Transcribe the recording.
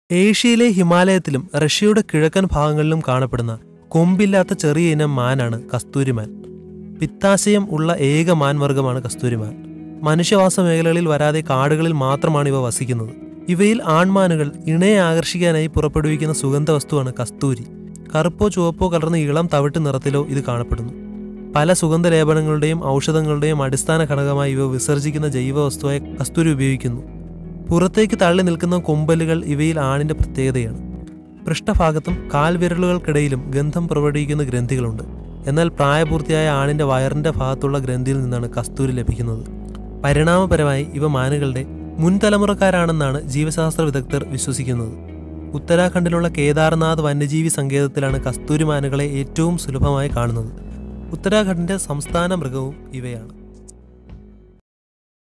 ഏഷ്യയിലെ ഹിമാലയത്തിലും റഷ്യയുടെ കിഴക്കൻ ഭാഗങ്ങളിലും കാണപ്പെടുന്ന കൊമ്പില്ലാത്ത ചെറിയ ഇനം മാനാണ് കസ്തൂരിമാൻ പിത്താശയം ഉള്ള ഏക മാൻവർഗമാണ് കസ്തൂരിമാൻ മനുഷ്യവാസ മേഖലകളിൽ വരാതെ കാടുകളിൽ മാത്രമാണ് ഇവ വസിക്കുന്നത് ഇവയിൽ ആൺമാനുകൾ ഇണയെ ആകർഷിക്കാനായി പുറപ്പെടുവിക്കുന്ന സുഗന്ധ വസ്തുവാണ് കസ്തൂരി കറുപ്പോ ചുവപ്പോ കലർന്ന ഇളം തവിട്ട് നിറത്തിലോ ഇത് കാണപ്പെടുന്നു പല സുഗന്ധ ലേപനങ്ങളുടെയും ഔഷധങ്ങളുടെയും അടിസ്ഥാന ഘടകമായി ഇവ വിസർജിക്കുന്ന ജൈവവസ്തുവായ കസ്തൂരി ഉപയോഗിക്കുന്നു പുറത്തേക്ക് തള്ളി നിൽക്കുന്ന കൊമ്പലുകൾ ഇവയിൽ ആണിന്റെ പ്രത്യേകതയാണ് പൃഷ്ഠഭാഗത്തും കാൽവിരലുകൾക്കിടയിലും ഗന്ധം പുറപ്പെടുവിക്കുന്ന ഗ്രന്ഥികളുണ്ട് എന്നാൽ പ്രായപൂർത്തിയായ ആണിന്റെ വയറിന്റെ ഭാഗത്തുള്ള ഗ്രന്ഥിയിൽ നിന്നാണ് കസ്തൂരി ലഭിക്കുന്നത് പരിണാമപരമായി ഇവ മാനുകളുടെ മുൻതലമുറക്കാരാണെന്നാണ് ജീവശാസ്ത്ര വിദഗ്ധർ വിശ്വസിക്കുന്നത് ഉത്തരാഖണ്ഡിലുള്ള കേദാർനാഥ് വന്യജീവി സങ്കേതത്തിലാണ് കസ്തൂരി മാനുകളെ ഏറ്റവും സുലഭമായി കാണുന്നത് ഉത്തരാഖണ്ഡിന്റെ സംസ്ഥാന മൃഗവും ഇവയാണ്